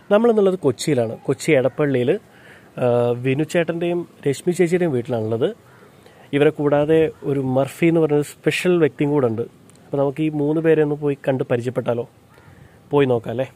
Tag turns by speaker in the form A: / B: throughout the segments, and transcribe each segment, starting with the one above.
A: നമ്മളെന്നുള്ളത് കൊച്ചിയിലാണ് കൊച്ചി എടപ്പള്ളിയിൽ വിനു ചേട്ടൻ്റെയും രശ്മി ചേച്ചിയുടെയും വീട്ടിലാണുള്ളത് ഇവരെ കൂടാതെ ഒരു മർഫി എന്ന് പറയുന്ന സ്പെഷ്യൽ വ്യക്തിയും കൂടെ ഉണ്ട് അപ്പോൾ നമുക്ക് ഈ മൂന്ന് പേരെ ഒന്ന് പോയി കണ്ട് പരിചയപ്പെട്ടാലോ പോയി നോക്കാം അല്ലേ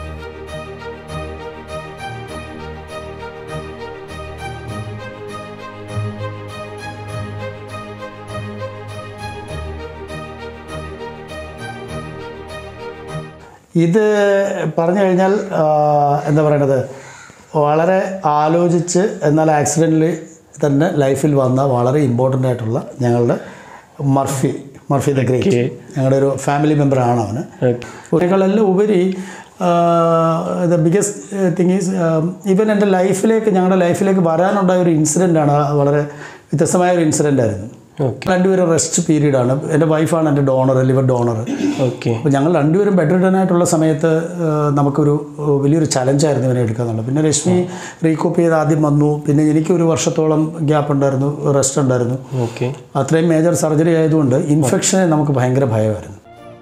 B: ഇത് പറഞ്ഞു കഴിഞ്ഞാൽ ആ, എന്താ പറയണത് വളരെ ആലോചിച്ച് എന്നാൽ ആക്സിഡൻറ്റിൽ തന്നെ ലൈഫിൽ വന്ന വളരെ ഇമ്പോർട്ടൻ്റ് ആയിട്ടുള്ള ഞങ്ങളുടെ മർഫി മർഫി ദ ഗ്രേറ്റ് ഞങ്ങളുടെ ഒരു ഫാമിലി മെമ്പറാണ് അവന് ഒരേക്കാളെല്ലാം ഉപരി the biggest thing is even എൻ്റെ ലൈഫിലേക്ക് ഞങ്ങളുടെ ലൈഫിലേക്ക് വരാനുണ്ടായ ഒരു ഇൻസിഡൻ്റാണ് വളരെ വ്യത്യസ്തമായ ഒരു ഇൻസിഡൻ്റ് ആയിരുന്നു
A: ഓക്കെ
B: രണ്ടുപേരും റെസ്റ്റ് പീരീഡാണ് എൻ്റെ വൈഫാണ് എൻ്റെ ഡോണർ ലിവർ ഡോണർ
A: ഓക്കെ
B: അപ്പോൾ ഞങ്ങൾ രണ്ടുപേരും ബെഡ് റിട്ടേൺ ആയിട്ടുള്ള സമയത്ത് ആ, നമുക്കൊരു ആ, വലിയൊരു ചലഞ്ചായിരുന്നു ഇവനെ എടുക്കുക എന്നുള്ളത് പിന്നെ രശ്മി റീകോപ്പ് ചെയ്ത് ആദ്യം വന്നു പിന്നെ എനിക്ക് ഒരു വർഷത്തോളം ഗ്യാപ്പ് ഉണ്ടായിരുന്നു റെസ്റ്റ് ഉണ്ടായിരുന്നു
A: ഓക്കെ
B: അത്രയും മേജർ സർജറി ആയതുകൊണ്ട് ഇൻഫെക്ഷനെ നമുക്ക് ഭയങ്കര ഭയമായിരുന്നു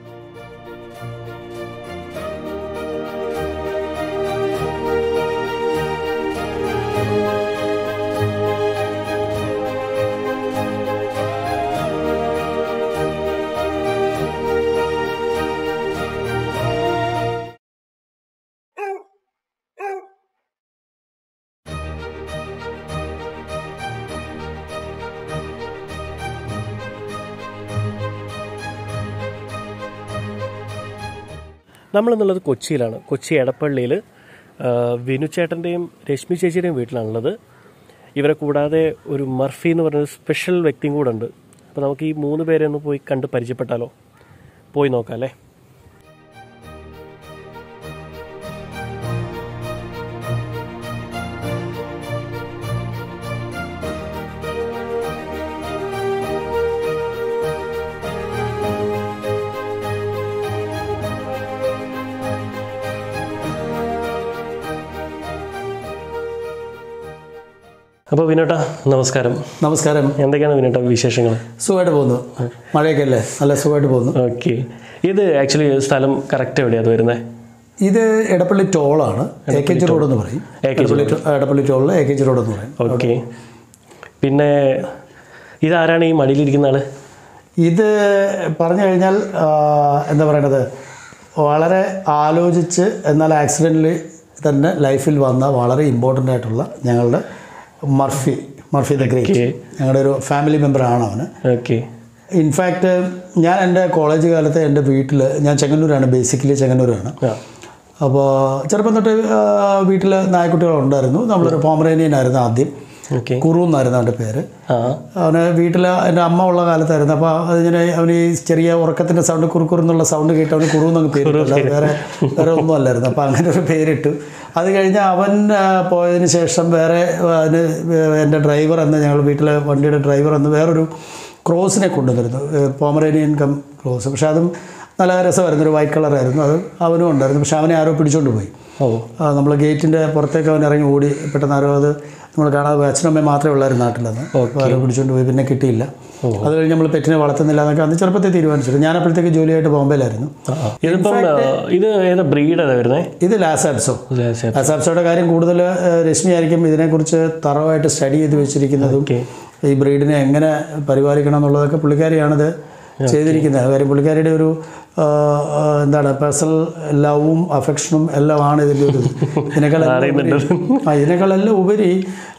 A: നമ്മളെന്നുള്ളത് കൊച്ചിയിലാണ് കൊച്ചി എടപ്പള്ളിയിൽ വിനു ചേട്ടൻ്റെയും രശ്മി ചേച്ചിയുടെയും വീട്ടിലാണുള്ളത് ഇവരെ കൂടാതെ ഒരു മർഫി എന്ന് പറയുന്ന സ്പെഷ്യൽ വ്യക്തിയും കൂടെ ഉണ്ട് അപ്പോൾ നമുക്ക് ഈ മൂന്ന് പേരെ ഒന്ന് പോയി കണ്ട് പരിചയപ്പെട്ടാലോ പോയി നോക്കാം അല്ലേ അപ്പോൾ വിനോട്ട നമസ്കാരം
B: നമസ്കാരം
A: എന്തൊക്കെയാണ് വിനോട്ട വിശേഷങ്ങൾ
B: സുഖമായിട്ട് പോകുന്നു മഴയൊക്കെ അല്ലേ നല്ല സുഖമായിട്ട് പോകുന്നു
A: ഓക്കെ ഇത് ആക്ച്വലി സ്ഥലം കറക്റ്റ് എവിടെയാണ് അത് വരുന്നത്
B: ഇത് എടപ്പള്ളി ടോളാണ് എ കെ ജി റോഡ് എന്ന് പറയും എടപ്പള്ളി ടോ- എടപ്പള്ളി ടോളിൽ എ കെ ജി റോഡ് എന്ന് പറയും
A: ഓക്കെ പിന്നെ ഇതാരാണ് ഈ മടിയിലിരിക്കുന്ന ആള്
B: ഇത് പറഞ്ഞു കഴിഞ്ഞാൽ ആ, എന്താ പറയണത് വളരെ ആലോചിച്ച് എന്നാൽ ആക്സിഡൻറ്റിൽ തന്നെ ലൈഫിൽ വന്ന വളരെ ഇമ്പോർട്ടൻ്റ് ആയിട്ടുള്ള ഞങ്ങളുടെ മർഫി മർഫി ദ ഗ്രേറ്റ് ഞങ്ങളുടെ ഒരു ഫാമിലി മെമ്പറാണ് അവന്
A: ഓക്കെ
B: ഇൻഫാക്റ്റ് ഞാൻ എൻ്റെ കോളേജ് കാലത്ത് എൻ്റെ വീട്ടിൽ ഞാൻ ചെങ്ങന്നൂരാണ് ബേസിക്കലി ചെങ്ങന്നൂരാണ്
A: ആ
B: അപ്പോൾ ചെറുപ്പം തൊട്ട് വീട്ടിൽ നായക്കുട്ടികളുണ്ടായിരുന്നു നമ്മളൊരു പോമറേനിയൻ ആയിരുന്നു ആദ്യം
A: ഓക്കെ
B: കുറു എന്നായിരുന്നു അവൻ്റെ പേര്
A: ആ
B: അവന് വീട്ടിൽ എൻ്റെ അമ്മ ഉള്ള കാലത്തായിരുന്നു അപ്പോൾ അതിങ്ങനെ അവന് ഈ ചെറിയ ഉറക്കത്തിൻ്റെ സൗണ്ട് കുറുക്കുറു എന്നുള്ള സൗണ്ട് കേട്ട് അവന് കുറു എന്നങ്ങ് പേരിട്ടു അല്ലാതെ വേറെ വേറെ ഒന്നും അല്ലായിരുന്നു അപ്പോൾ അങ്ങനെ ഒരു പേരിട്ടു അത് കഴിഞ്ഞ് അവൻ ആ, പോയതിന് ശേഷം വേറെ അതിന് എൻ്റെ ഡ്രൈവർ എന്ന് ഞങ്ങൾ വീട്ടിലെ വണ്ടിയുടെ ഡ്രൈവർ എന്ന് വേറൊരു ക്രോസിനെ കൊണ്ടുവന്നിരുന്നു പോമറേനിയൻ കം ക്രോസ് പക്ഷെ അതും നല്ല രസമായിരുന്നു ഒരു വൈറ്റ് കളറായിരുന്നു അത് അവനും ഉണ്ടായിരുന്നു പക്ഷെ അവനെ ആരോ പിടിച്ചോണ്ട് പോയി
A: ഓ
B: നമ്മൾ ഗേറ്റിൻ്റെ പുറത്തേക്ക് അവൻ ഇറങ്ങി ഓടി പെട്ടെന്ന് ആരോ അത് നമ്മൾ കാണാതെ പോയി. അച്ഛനും അമ്മയും മാത്രമേ ഉള്ളായിരുന്നു നാട്ടിലന്ന് അപ്പോൾ ആരോ പിടിച്ചുകൊണ്ട് പോയി പിന്നെ കിട്ടിയില്ല അത് കഴിഞ്ഞ് നമ്മൾ പെറ്റിനെ വളർത്തുന്നില്ല എന്നൊക്കെ അന്ന് ചെറുപ്പത്തിൽ തീരുമാനിച്ചിട്ട് ഞാൻ അപ്പോഴത്തേക്ക് ജോലിയായിട്ട് ബോംബെയിലായിരുന്നു
A: ആ, ആ. ഇതിപ്പം ആ, ഇത് ഏതാ ബ്രീഡ് ഏതാ വരുന്നത്
B: ഇത് ലാസാപ്സോ ലാസാപ്സോയുടെ കാര്യം കൂടുതൽ ഏഹ്, രശ്മി ആയിരിക്കും ഇതിനെക്കുറിച്ച് തറവായിട്ട് സ്റ്റഡി ചെയ്ത് വെച്ചിരിക്കുന്നതും
A: ഓക്കെ
B: ഈ ബ്രീഡിനെ എങ്ങനെ പരിപാലിക്കണം എന്നുള്ളതൊക്കെ പുള്ളിക്കാരിയാണത് ചെയ്തിരിക്കുന്നത് കാര്യം പുള്ളിക്കാരിയുടെ ഒരു ആ, ആ, എന്താണ് പേഴ്സണൽ ലവും അഫെക്ഷനും എല്ലാമാണ് ഇതിൻ്റെ ഒരു ഇത്. ഇതിനേക്കാളെല്ലാം ഉപരി- ആ ഇതിനേക്കാളെല്ലാം ഉപരി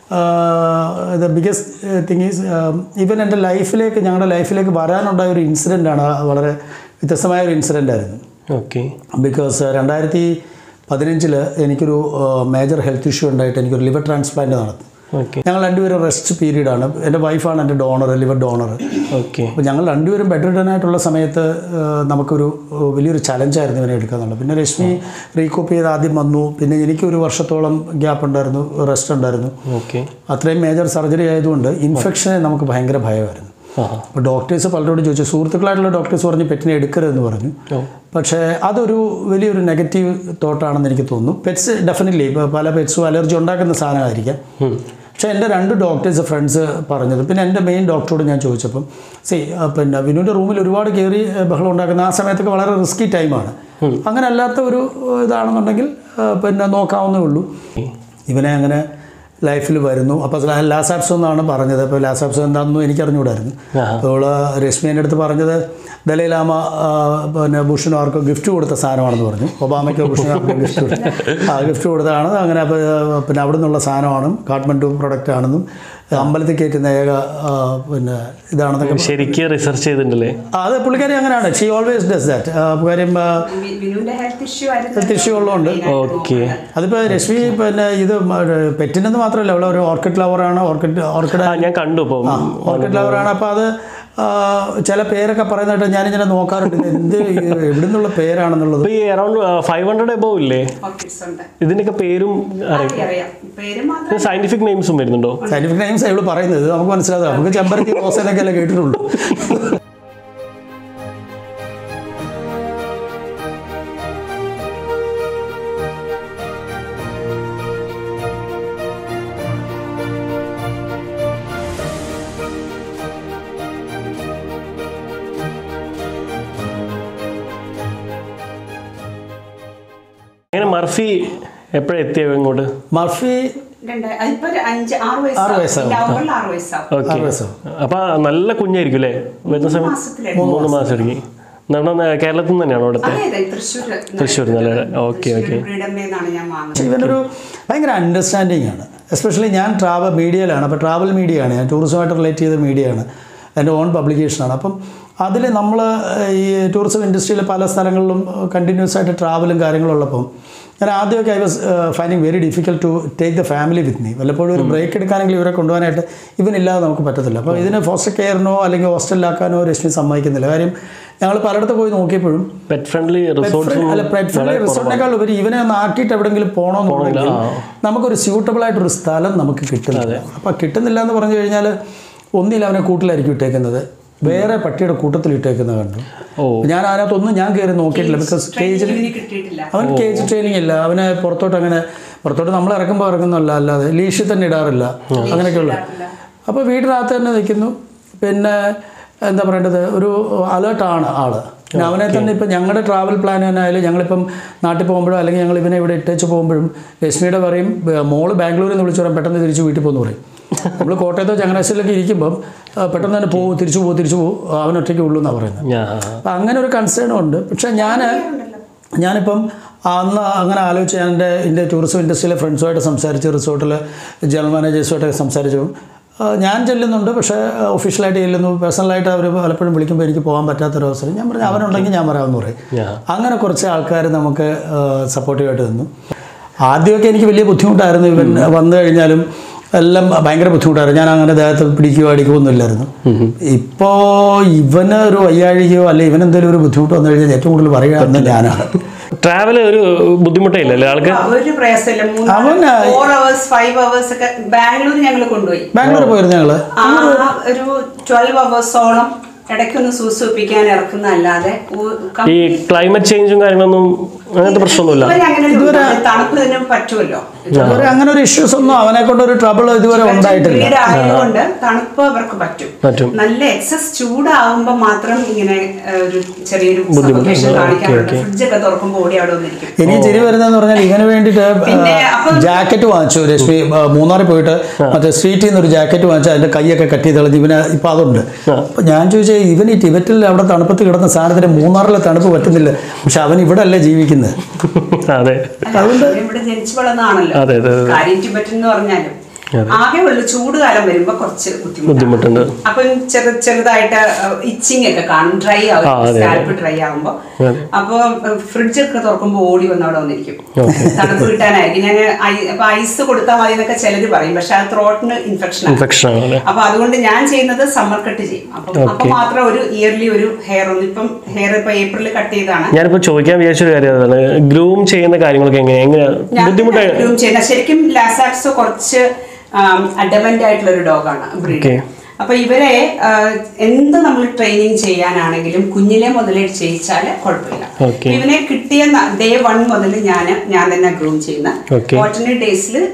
B: the biggest thing is even എൻ്റെ ലൈഫിലേക്ക് ഞങ്ങളുടെ ലൈഫിലേക്ക് വരാനുണ്ടായ ഒരു ഇൻസിഡൻ്റാണ് വളരെ വ്യത്യസ്തമായ ഒരു ഇൻസിഡൻ്റ് ആയിരുന്നു
A: ഓക്കെ
B: ബിക്കോസ് രണ്ടായിരത്തി പതിനഞ്ചിൽ എനിക്കൊരു മേജർ ഹെൽത്ത് ഇഷ്യൂ ഉണ്ടായിട്ട് എനിക്കൊരു ലിവർ ട്രാൻസ്പ്ലാന്റ് നടത്തി
A: ഓക്കെ
B: ഞങ്ങൾ രണ്ടുപേരും റെസ്റ്റ് പീരീഡാണ് എൻ്റെ വൈഫാണ് എൻ്റെ ഡോണർ ലിവർ ഡോണർ
A: ഓക്കെ
B: അപ്പോൾ ഞങ്ങൾ രണ്ടുപേരും ബെഡ് റിട്ടേൺ ആയിട്ടുള്ള സമയത്ത് ആ, നമുക്കൊരു ആ, വലിയൊരു ചലഞ്ചായിരുന്നു ഇവനെ എടുക്കുക എന്നുള്ളത് പിന്നെ രശ്മി റീകോപ്പ് ചെയ്ത് ആദ്യം വന്നു പിന്നെ എനിക്ക് ഒരു വർഷത്തോളം ഗ്യാപ്പ് ഉണ്ടായിരുന്നു റെസ്റ്റ് ഉണ്ടായിരുന്നു
A: ഓക്കെ
B: അത്രയും മേജർ സർജറി ആയതുകൊണ്ട് ഇൻഫെക്ഷനെ നമുക്ക് ഭയങ്കര ഭയമായിരുന്നു
A: ആ
B: അപ്പോൾ ഡോക്ടേഴ്സ് പലരോട് ചോദിച്ചു സുഹൃത്തുക്കളായിട്ടുള്ള ഡോക്ടേഴ്സ് പറഞ്ഞു പെറ്റിനെ എടുക്കരുതെന്ന് പറഞ്ഞു
A: ഓ
B: പക്ഷേ അതൊരു വലിയൊരു നെഗറ്റീവ് തോട്ടാണെന്ന് എനിക്ക് തോന്നുന്നു പെറ്റ്സ് ഡെഫിനറ്റ്ലി ഇപ്പോൾ പല പെറ്റ്സും അലർജി ഉണ്ടാക്കുന്ന സാധനമായിരിക്കാം പക്ഷേ എൻ്റെ രണ്ട് ഡോക്ടേഴ്സ് ഫ്രണ്ട്സ് പറഞ്ഞത് പിന്നെ എൻ്റെ മെയിൻ ഡോക്ടറോട് ഞാൻ ചോദിച്ചപ്പം സി പിന്നെ വിനുവിൻ്റെ റൂമിൽ ഒരുപാട് കയറി ഏഹ്, ബഹളം ഉണ്ടാക്കുന്ന ആ സമയത്തൊക്കെ വളരെ റിസ്കി ടൈമാണ് അങ്ങനെ അല്ലാത്ത ഒരു ഏഹ്, ഇതാണെന്നുണ്ടെങ്കിൽ ഏഹ്, പിന്നെ നോക്കാവുന്നേ ഉള്ളൂ ഇവനെ അങ്ങനെ ലൈഫിൽ വരുന്നു അപ്പോൾ ലാസാപ്സ് എന്നാണ് പറഞ്ഞത് അപ്പോൾ ലാസാപ്സ് എന്താണെന്നും എനിക്ക് അറിഞ്ഞുകൂടായിരുന്നു അപ്പോൾ ഇവള് രശ്മി എൻ്റെ അടുത്ത് പറഞ്ഞത് ദലൈലാമ ആ, പിന്നെ ബുഷിനോ ആർക്കോ ഗിഫ്റ്റ് കൊടുത്ത സാധനമാണെന്ന് പറഞ്ഞു ഒബാമയ്ക്കോ ബുഷിനോ ആർക്കോ ഗിഫ്റ്റ് കൊടുത്ത ആ ഗിഫ്റ്റ് കൊടുത്തതാണ് അങ്ങനെ അപ്പോൾ, ആ, പിന്നെ അവിടെ നിന്നുള്ള സാധനമാണ് കാഠ്മണ്ഡു പ്രൊഡക്റ്റ് ആണെന്നും അമ്പലത്തിൽ കയറ്റുന്ന ഏക ആ, പിന്നെ ഇതാണെന്നൊക്കെ
A: ശരിക്കും റിസർച്ച് ചെയ്തിട്ടുണ്ടല്ലേ
B: ആ, അത് പുള്ളിക്കാരി അങ്ങനെയാണ് ഷീ ഓൾവേസ് ഡസ് ദാറ്റ് കാര്യം ആ,
C: വി- വിനുവിന്റെ ഹെൽത്ത് ഇഷ്യൂ ആയിരുന്നു
B: Health issue ഉള്ളതുകൊണ്ട്.
A: ഓക്കെ
B: അതിപ്പോൾ രശ്മി പിന്നെ ഇത് പെറ്റിനെന്ന് മാത്രമല്ല ഇവിടെ ഒരു ഓർക്കിഡ് ലവറാണ് ഓർക്കിഡ് ഓർക്കിഡ്
A: ആ ഞാൻ കണ്ടു ഇപ്പം
B: ഓർക്കിഡ് ലവറാണ് അപ്പോൾ അത് ആ, ചില പേരൊക്കെ പറയുന്നതായിട്ട് ഞാനിങ്ങനെ നോക്കാറുണ്ട് ഇത് എന്ത് എവിടെ നിന്നുള്ള പേരാണെന്നുള്ളത്
A: ഇപ്പൊ ഈ അറൌണ്ട് ഫൈവ് ഹൺഡ്രഡ് എബോ ഇല്ലേ
C: ഓർക്കിഡ്സ് ഉണ്ട്
A: ഇതിന്റെയൊക്കെ പേരും അറിയാം
C: അറിയാം പേര് മാത്രം
A: സയന്റിഫിക് നെയിംസും വരുന്നുണ്ടോ
B: സയന്റിഫിക് നെയിംസ് ഇവള് പറയുന്നത് ഇത് നമുക്ക് മനസ്സിലാകും നമുക്ക് ചെമ്പരത്തി റോസ് എന്നൊക്കെ അല്ലേ കേട്ടിട്ടുള്ളൂ
A: അങ്ങനെ മർഫി എപ്പോഴാ എത്തിയോ ഇങ്ങോട്ട്
B: മർഫി
C: രണ്ട് അതിപ്പോ ഒരു അഞ്ച് ആറ്
B: ആറ്
C: വയസ്സാവും
B: വയസ്സാവും.
C: നവംബറിൽ ആറ് വയസ്സാവും
A: ഓക്കെ
B: ആറ് വയസ്സാവും.
A: അപ്പൊ നല്ല കുഞ്ഞായിരിക്കും അല്ലേ വരുന്ന സമയം
C: മാസത്തിലെടുക്കും.
A: മൂന്ന് മാസം എടുക്കി നമ്മുടെ കേരളത്തിൽ നിന്ന് തന്നെയാണോ അവിടുത്തെ
C: അതെ അതെ തൃശ്ശൂർ
A: തൃശ്ശൂർ നല്ല ഓക്കെ ഓക്കെ
C: ഫ്രീഡമിൽ നിന്നാണ് ഞാൻ വാങ്ങുന്നത്
B: ഇവനൊരു ഭയങ്കര അണ്ടർസ്റ്റാൻഡിങ് ആണ് എസ്പെഷ്യലി ഞാൻ ട്രാവൽ മീഡിയയിലാണ് അപ്പോൾ ട്രാവൽ മീഡിയയാണ് ഞാൻ ടൂറിസമായിട്ട് റിലേറ്റ് ചെയ്ത മീഡിയയാണ് എൻ്റെ ഓൺ പബ്ലിക്കേഷനാണ് അപ്പം അതിൽ നമ്മൾ ഈ ടൂറിസം ഇൻഡസ്ട്രിയിൽ പല സ്ഥലങ്ങളിലും കണ്ടിന്യൂസ് ആയിട്ട് ട്രാവലും കാര്യങ്ങളും ഉള്ളപ്പം ഞാൻ ആദ്യമൊക്കെ I was finding very difficult to take the family with me വല്ലപ്പോഴും ഒരു ബ്രേക്ക് എടുക്കാനെങ്കിൽ ഇവരെ കൊണ്ടുപോകാനായിട്ട് ഇവനില്ലാതെ നമുക്ക് പറ്റത്തില്ല അപ്പോൾ ഇതിനെ ഫോസ്റ്റർ കെയറിനോ അല്ലെങ്കിൽ ഹോസ്റ്റലിലാക്കാനോ രശ്മി സമ്മതിക്കുന്നില്ല കാര്യം ഞങ്ങൾ പലയിടത്ത് പോയി നോക്കിയപ്പോഴും
A: പെറ്റ് ഫ്രണ്ട്ലി റിസോർട്ട്സും
B: അല്ല പെറ്റ് ഫ്രണ്ട്ലി റിസോർട്ടിനേക്കാൾ ഉപരി ഇവനെ ഒന്ന് ആക്കിയിട്ട് എവിടെയെങ്കിലും പോകണമെന്നുണ്ടെങ്കിൽ നമുക്കൊരു സ്യൂട്ടബിൾ ആയിട്ടൊരു സ്ഥലം നമുക്ക് കിട്ടുന്നില്ല അപ്പം കിട്ടുന്നില്ല എന്ന് പറഞ്ഞു കഴിഞ്ഞാൽ ഒന്നില്ല അവനെ കൂട്ടിലായിരിക്കും ഇട്ടേക്കുന്നത് വേറെ പട്ടിയുടെ കൂട്ടത്തിൽ ഇട്ടേക്കുന്നത് കണ്ടു
A: ഓ.
B: ഞാൻ അതിനകത്തൊന്നും ഞാൻ കയറി നോക്കിയിട്ടില്ല ബിക്കോസ് കേജിൽ
C: ഇതിന് കിട്ടിയിട്ടില്ല
B: അവൻ കേജ് ട്രെയിനിങ് ഇല്ല അവനെ പുറത്തോട്ട് അങ്ങനെ പുറത്തോട്ട് നമ്മൾ ഇറക്കുമ്പോൾ ഇറങ്ങുന്നല്ല അല്ലാതെ ലീഷിൽ തന്നെ ഇടാറില്ല അങ്ങനെയൊക്കെയുള്ള അപ്പോൾ വീടിനകത്ത് തന്നെ നിൽക്കുന്നു പിന്നെ എന്താ പറയേണ്ടത് ഒരു അലേർട്ടാണ് ആള് പിന്നെ അവനെ തന്നെ ഇപ്പം ഞങ്ങളുടെ ട്രാവൽ പ്ലാൻ തന്നെ ആയാലും ഞങ്ങളിപ്പം നാട്ടിൽ പോകുമ്പോഴോ അല്ലെങ്കിൽ ഞങ്ങൾ ഇവനെ ഇവിടെ ഇട്ടേച്ച് പോകുമ്പോഴും രശ്മിയുടെ പറയും "ബ- മോള് ബാംഗ്ലൂരിൽ നിന്ന് വിളിച്ചു പറയാം പെട്ടെന്ന് തിരിച്ച് വീട്ടിൽ പോകുന്നു പറയും നമ്മൾ കോട്ടയത്തോ ചങ്ങനാശ്ശേരിയിലൊക്കെ ഇരിക്കുമ്പം ആ, പെട്ടെന്ന് തന്നെ പോകും തിരിച്ചു പോകും തിരിച്ചു പോകും അവൻ ഒറ്റയ്ക്ക് ഉള്ളൂ എന്നാണ് പറയുന്നത്
A: ഞാൻ
B: അപ്പം അങ്ങനെ ഒരു കൺസേണും ഉണ്ട് പക്ഷേ ഞാൻ ഞാനിപ്പം അന്ന് അങ്ങനെ ആലോചിച്ച് ഞാൻ എൻ്റെ എൻ്റെ ടൂറിസം ഇൻഡസ്ട്രിയിലെ ഫ്രണ്ട്സുമായിട്ട് സംസാരിച്ച് റിസോർട്ടിലെ ജനറൽ മാനേജേഴ്സുമായിട്ടൊക്കെ സംസാരിച്ചു ആ, ഞാൻ ചെല്ലുന്നുണ്ട് പക്ഷേ ഒഫീഷ്യലായിട്ട് ചെല്ലുന്നു പേഴ്സണലായിട്ട് അവർ പലപ്പോഴും വിളിക്കുമ്പോൾ എനിക്ക് പോകാൻ പറ്റാത്തൊരവസരം ഞാൻ പറഞ്ഞു അവനുണ്ടെങ്കിൽ ഞാൻ വരാമെന്ന് പറയും
A: Yeah.
B: അങ്ങനെ കുറച്ച് ആൾക്കാർ നമുക്ക് സപ്പോർട്ടീവായിട്ട് നിന്നു ആദ്യമൊക്കെ എനിക്ക് വലിയ ബുദ്ധിമുട്ടായിരുന്നു ഇവൻ വന്നു കഴിഞ്ഞാലും എല്ലാം ഭയങ്കര ബുദ്ധിമുട്ടായിരുന്നു ഞാൻ അങ്ങനെ ദേഹത്ത് പിടിക്കുകയോ അടിക്കുകയോ ഒന്നുമില്ലായിരുന്നു ഇപ്പോൾ ഇവന് ഒരു വയ്യാഴികയോ അല്ലെങ്കിൽ ഇവനെന്തെങ്കിലും ഒരു ബുദ്ധിമുട്ട് വന്നു കഴിഞ്ഞാൽ ഏറ്റവും കൂടുതൽ പറയുക എന്ന് ഞാനാണ്
A: ട്രാവൽ ഒരു ബുദ്ധിമുട്ടേ ഇല്ലല്ലേ ആൾക്ക്
C: ഒരു പ്രയാസമില്ല
B: അവൻ, ആ,
C: ഫോർ അവേഴ്സ് ഫൈവ് അവേഴ്സ് ഒക്കെ ബാംഗ്ലൂർ ഞങ്ങൾ കൊണ്ടുപോയി
B: ബാംഗ്ലൂർ പോയിരുന്നു ഞങ്ങൾ
C: ആ ഒരു ട്വൽവ് അവേഴ്സോളം ഇടയ്ക്കൊന്ന് സൂസിപ്പിക്കാൻ ഇറക്കുന്നതല്ലാതെ ഉ- കം-
A: ഈ ക്ലൈമറ്റ് ചേഞ്ചും കാര്യങ്ങളൊന്നും അങ്ങനത്തെ പ്രശ്നമൊന്നുമില്ല
C: ഇവര് അങ്ങനെ ഒരു തണുപ്പ് തന്നെ പറ്റുമല്ലോ
B: ഇതുവരെ അങ്ങനെ ഒരു ഇഷ്യൂസ് ഒന്നും അവനെ കൊണ്ട് ഒരു ട്രബിൾ ഇതുവരെ ഉണ്ടായിട്ടില്ല
C: വീട് ആയതുകൊണ്ട് തണുപ്പ് അവർക്ക് പറ്റും
A: പറ്റും
C: നല്ല എക്സസ് ചൂടാവുമ്പോ മാത്രം ഇങ്ങനെ ആ, ഒരു ചെറിയൊരു സഫോക്കേഷൻ കാണിക്കാറുണ്ട് ഫ്രിഡ്ജൊക്കെ തുറക്കുമ്പോൾ ഓടി അവിടെ വന്നിരിക്കും
B: എനിക്ക് ചിരി വരുന്നതെന്ന് പറഞ്ഞാൽ ഇവന് വേണ്ടിയിട്ട്
C: പിന്നെ അപ്പം-
B: ജാക്കറ്റ് വാങ്ങിച്ചു രശ്മി ആ, മൂന്നാറിൽ പോയിട്ട് മറ്റേ സ്ട്രീറ്റിൽ നിന്ന് ഒരു ജാക്കറ്റ് വാങ്ങിച്ചു അതിന്റെ കൈയൊക്കെ കട്ട് ചെയ്ത് കളഞ്ഞ് ഇവന് ഇപ്പം അതുണ്ട് അപ്പം ഞാൻ ചോദിച്ചാൽ ഇവൻ ഈ ടിബറ്റിൽ അവിടെ തണുപ്പത്ത് കിടന്ന സാധനത്തിന് മൂന്നാറിലെ തണുപ്പ് പറ്റുന്നില്ല പക്ഷെ അവൻ ഇവിടെ അല്ലേ ജീവിക്കുന്നത്
A: അതെ
C: അതുകൊണ്ട് ഇവിടെ ജനിച്ചു വളർന്നതാണല്ലോ
A: അതെ അതെ അതെ
C: കാര്യം ടിബറ്റൻ എന്ന് പറഞ്ഞാലും ആകെ ഉള്ളു ചൂട് കാലം വരുമ്പോ കുറച്ച് ബുദ്ധിമുട്ടാണ്
A: ബുദ്ധിമുട്ടുണ്ട്
C: അപ്പം ചെറു ചെറുതായിട്ട് ഇച്ചിങ് ഒക്കെ കാണും ഡ്രൈ
A: ആ,
C: ആവും
A: അതെ,
C: സ്കാൽപ്പ് ഡ്രൈ ആവുമ്പോ
A: അതെ.
C: അപ്പൊ ഫ്രിഡ്ജ് ഒക്കെ തുറക്കുമ്പോ ഓടി വന്ന് അവിടെ വന്നിരിക്കും തണുപ്പ് കിട്ടാനായിരിക്കും ഞാൻ അപ്പൊ ഐസ് കൊടുത്താൽ മതി എന്നൊക്കെ ചിലര് പറയും പക്ഷെ അത് ത്രോട്ടിന് ഇൻഫെക്ഷൻ ആണ്
A: ഇൻഫെക്ഷൻ ആണല്ലേ
C: അപ്പൊ അതുകൊണ്ട് ഞാൻ ചെയ്യുന്നത് സമ്മർ കട്ട് ചെയ്യും അപ്പൊ അപ്പൊ മാത്രം ഒരു ഇയർലി ഒരു ഹെയർ ഒന്ന് ഇപ്പം ഹെയർ ഇപ്പൊ ഏപ്രിൽ കട്ട് ചെയ്താണ്
A: ഞാനിപ്പോ ചോദിക്കാൻ വിചാരിച്ചൊരു കാര്യം അതാണ് ഗ്രൂം ചെയ്യുന്ന കാര്യങ്ങളൊക്കെ എങ്ങനെ എങ്ങനെ
C: ഞാൻ
A: ബുദ്ധിമുട്ടായി
C: groom ചെയ്യുന്ന ശരിക്കും ലാസാക്സ് കുറച്ച് അഡമന്റ് ആയിട്ടുള്ള ഒരു ഡോഗാണ് ബ്രീഡ്
A: Okay.
C: അപ്പൊ ഇവരെ ആ, എന്ത് നമ്മൾ ട്രെയിനിങ് ചെയ്യാനാണെങ്കിലും കുഞ്ഞിലെ മുതലേ ചെയ്യിച്ചാല് കുഴപ്പമില്ല
A: Okay.
C: ഇവനെ കിട്ടിയ ഡേ വൺ മുതൽ ഞാൻ ഞാൻ തന്നെ ഗ്രൂം ചെയ്യുന്ന
A: Okay.
C: ഓൾട്ടർനേറ്റ് ഡേയ്സിൽ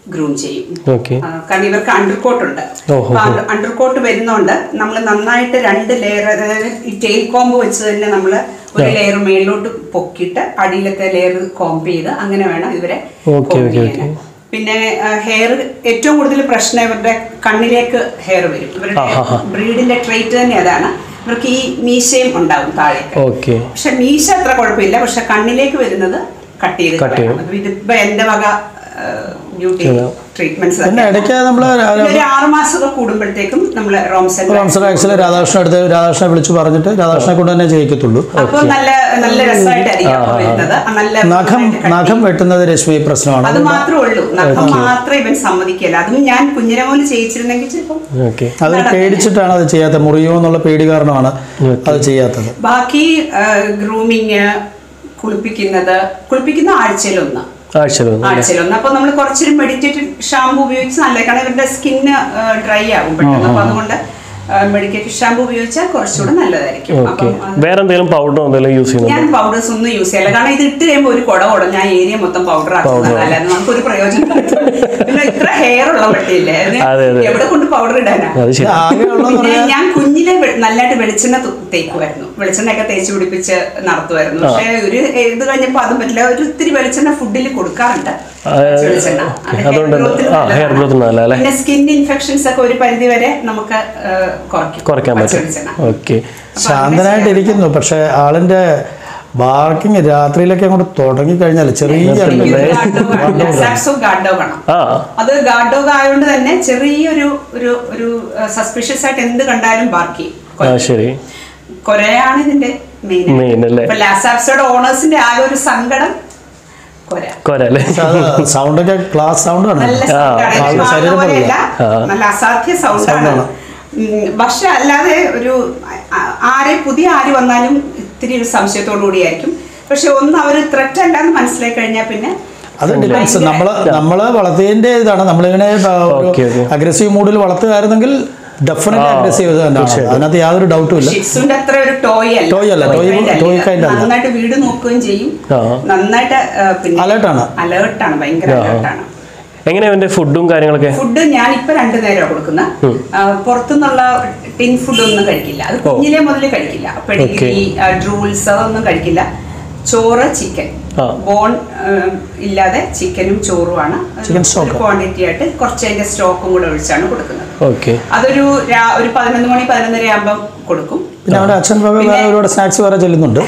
C: ഗ്രൂം ചെയ്യും
A: ഓക്കെ
C: ആ, കാരണം ഇവർക്ക് അണ്ടർകോട്ട് ഉണ്ട്
A: ഓഹോ.
C: അണ്ടർകോട്ട് വരുന്നോണ്ട് നമ്മൾ നന്നായിട്ട് രണ്ട് ലെയർ അതായത് ഈ ടെയിൽ കോമ്പ് വെച്ച് തന്നെ നമ്മൾ ഒരു ലെയർ മേളിലോട്ട് പൊക്കിയിട്ട് അടിയിലത്തെ ലെയർ കോംപ് ചെയ്ത് അങ്ങനെ വേണം ഇവരെ
A: ഓക്കെ,
C: comb
A: ഓക്കെ,
C: ചെയ്യാൻ. പിന്നെ ഹെയർ ഏറ്റവും കൂടുതൽ പ്രശ്നം ഇവരുടെ കണ്ണിലേക്ക് ഹെയർ വരും ഇവരുടെ ബ്രീഡിന്റെ ട്രേറ്റ് തന്നെ അതാണ് ഇവർക്ക് ഈ മീശയും ഉണ്ടാവും താഴേക്ക്
A: ഓക്കെ
C: പക്ഷെ മീശ അത്ര കുഴപ്പമില്ല പക്ഷെ കണ്ണിലേക്ക് വരുന്നത് കട്ട് ചെയ്ത്
A: Cut ചെയ്യും.
C: കളയണം. അത് ഇതിപ്പോ എന്റെ വക ബ്യൂട്ടി ട്രീറ്റ്മെന്റ്സ്
B: പിന്നെ ഇടയ്ക്ക് നമ്മൾ
C: ഒരു ആറ് മാസമൊക്കെ കൂടുമ്പോഴത്തേക്കും നമ്മൾ റോംസൻ
B: റംസർ ആക്ച്വലി രാധാകൃഷ്ണൻ അടുത്ത് രാധാകൃഷ്ണനെ വിളിച്ച് പറഞ്ഞിട്ട് രാധാകൃഷ്ണനെ കൊണ്ട് തന്നെ ചെയ്യിക്കത്തുള്ളൂ
C: അപ്പൊ നല്ല നല്ല രസമായിട്ടായിരിക്കും അപ്പൊ വരുന്നത് ആ നല്ല
B: നഖം
C: നന്നായിട്ട് cut
B: നഖം വെട്ടുന്നത് രശ്മി പ്രശ്നമാണ്
C: അത് മാത്രമേ ഉള്ളൂ നഖം മാത്രമേ ഇവൻ സമ്മതിക്കില്ല അതും ഞാൻ കുഞ്ഞിരമോന് ചെയ്യിച്ചിരുന്നെങ്കിൽ ചിലപ്പം
A: ഓക്കെ
B: അത് പേടിച്ചിട്ടാണ് അത് ചെയ്യാത്തത് മുറിയോ എന്നുള്ള പേടി കാരണമാണ് അത് ചെയ്യാത്തത്
C: ബാക്കി ഗ്രൂമിങ് കുളിപ്പിക്കുന്നത് കുളിപ്പിക്കുന്ന ആഴ്ചയിലൊന്ന്
A: ആഴ്ചയിലൊന്ന്
C: ആഴ്ചയിലൊന്ന് അപ്പൊ നമ്മൾ കുറച്ചൊരു മെഡിറ്റേറ്റഡ് ഷാമ്പു ഉപയോഗിച്ച് നല്ല കാരണം ഇവരുടെ സ്കിന്ന് ഡ്രൈ ആകും പെട്ടെന്ന് അപ്പൊ അതുകൊണ്ട് മെഡിക്കേറ്റഡ് ഷാമ്പു ഉപയോഗിച്ചാൽ കുറച്ചുകൂടെ നല്ലതായിരിക്കും
A: ഓക്കെ
C: അപ്പം അത്
A: വേറെ എന്തെങ്കിലും പൗഡറോ എന്തെങ്കിലും യൂസ് ചെയ്യുന്നുണ്ടോ
C: ഞാൻ പൗഡേഴ്സ് ഒന്നും യൂസ് ചെയ്യില്ല കാരണം ഇത് ഇട്ട് കഴിയുമ്പോൾ ഒരു കുട കുടം ഞാൻ ഏരിയ മൊത്തം പൗഡർ ആക്കുന്നത് അല്ലാതെ നമുക്കൊരു പ്രയോജനം പിന്നെ ഇത്ര ഹെയർ ഉള്ള പട്ടിയില്ലേ അതിന്
A: അതെ, അതെ.
C: എവിടെ കൊണ്ട് പൗഡർ ഇടാനാ
A: അത് ശരി
B: ആകെയുള്ളതെന്ന്
C: പിന്നെ
B: പറഞ്ഞാൽ
C: ഞാൻ കുഞ്ഞിലെ വെ- നല്ലതായിട്ട് വെളിച്ചെണ്ണ തു- തേക്കുമായിരുന്നു വെളിച്ചെണ്ണയൊക്കെ തേച്ച് പിടിപ്പിച്ച് നടത്തുമായിരുന്നു പക്ഷെ ഒരു ഇത് കഴിഞ്ഞപ്പോ അതും പറ്റില്ല ഒരു ഇത്തിരി വെളിച്ചെണ്ണ ഫുഡിൽ കൊടുക്കാറുണ്ട്
A: ആ,
C: വെളിച്ചെണ്ണ. അത് hair
A: അതുകൊണ്ട്
C: growth ന്
A: ആ ഹെയർ
C: നല്ലതാണ്.
A: ഗ്രോത്ത് നല്ല അല്ലേ
C: പിന്നെ സ്കിൻ ഇൻഫെക്ഷൻസ് ഒക്കെ ഒരു പരിധി വരെ നമുക്ക് ആ, കുറയ്ക്കും
A: കുറയ്ക്കാൻ പറ്റും
C: വെളിച്ചെണ്ണ.
A: ഓക്കെ
B: ശാന്തനായിട്ട് ഇരിക്കുന്നു പക്ഷെ ആളിന്റെ ബാർക്കിങ് രാത്രിയിലൊക്കെ അങ്ങോട്ട് തുടങ്ങി കഴിഞ്ഞാൽ ചെറിയ
C: ഇത്
B: അടിയില്
C: guard dog ആണ്. Saxo guard dog ആണ്.
A: ആ
C: അത് ഗാർഡ് ഡോഗ് ആയതുകൊണ്ട് തന്നെ ചെറിയൊരു ഒരു ഒരു സസ്പിഷ്യസ് ആയിട്ട് എന്ത് കണ്ടാലും ബാർക്കി
A: ആ ശരി
C: കൊരയാണ് ഇതിന്റെ മെയിൻ
A: മെയിൻ അല്ലേ
C: ഇപ്പൊ ലാസാപ്സോടെ ഓണേഴ്സിന്റെ ആകെ ഒരു സങ്കടം കൊര
A: കൊര അല്ലേ
B: സൗണ്ടൊക്കെ ക്ലാസ് സൗണ്ട് ആണ്
C: നല്ല
A: ആ,
C: സൗണ്ടാണ്
B: ആളുടെ ശരീരം
C: പോലെയല്ല
A: ആ.
C: നല്ല അസാധ്യ സൗണ്ടാണ്
B: സൗണ്ടാണ്.
C: പക്ഷെ അല്ലാതെ ഒരു ആ- ആരെ പുതിയ ആര് വന്നാലും ഇത്തിരി ഒരു സംശയത്തോടു കൂടിയായിരിക്കും പക്ഷെ ഒന്ന് അവർ ത്രെറ്റ് അല്ലാന്ന് മനസ്സിലാക്കി കഴിഞ്ഞാൽ പിന്നെ
B: അത് ഡിപ്പെൻസ് നമ്മള് നമ്മള് വളർത്തിയതിന്റെ ഇതാണ് നമ്മളിങ്ങനെ
A: Okay, okay.
B: അഗ്രസീവ് മൂഡിൽ വളർത്തുകയായിരുന്നെങ്കിൽ ഡെഫിനറ്റ്ലി അഗ്രസീവ് തന്നെയാണ് അതിനകത്ത് യാതൊരു ഡൗട്ടും ഇല്ല
C: ഷിക്സുന്റെ അത്ര ഒരു ടോയ് അല്ല
B: Toy അല്ല, toy-
C: kind അല്ല.
B: toy kind അല്ല.
C: നന്നായിട്ട് വീട് നോക്കുകയും ചെയ്യും
A: ആ.
C: നന്നായിട്ട് ആ, പിന്നെ
B: Alert ആണ്.
C: അലേർട്ടാണ് ഭയങ്കര അലേർട്ടാണ്
A: എങ്ങനെയാ അവന്റെ ഫുഡും കാര്യങ്ങളൊക്കെ
C: ഫുഡ് ഞാൻ ഇപ്പൊ രണ്ടു നേരം കൊടുക്കുന്ന പുറത്തുനിന്നുള്ള ടിൻ ഫുഡ് ഒന്നും കഴിക്കില്ല അത് കുഞ്ഞിലെ മുതൽ കഴിക്കില്ല പെഡിഗ്രി ഡ്രൂൾസ് അതൊന്നും കഴിക്കില്ല ചോറ് ചിക്കൻ
A: ആ.
C: ബോൺ ഇല്ലാതെ ചിക്കനും ചോറുമാണ്
B: Chicken stock.
C: ക്വാണ്ടിറ്റി ആയിട്ട് കുറച്ച് അതിന്റെ സ്റ്റോക്കും കൂടെ ഒഴിച്ചാണ് കൊടുക്കുന്നത്
A: ഓക്കെ
C: അതൊരു രാ- ഒരു പതിനൊന്ന് മണി പതിനൊന്നര ആകുമ്പോൾ കൊടുക്കും
B: പിന്നെ അവന്റെ അച്ഛൻ വക വേറെ ഒരുപാട് സ്നാക്സ് വേറെ ചെല്ലുന്നുണ്ട്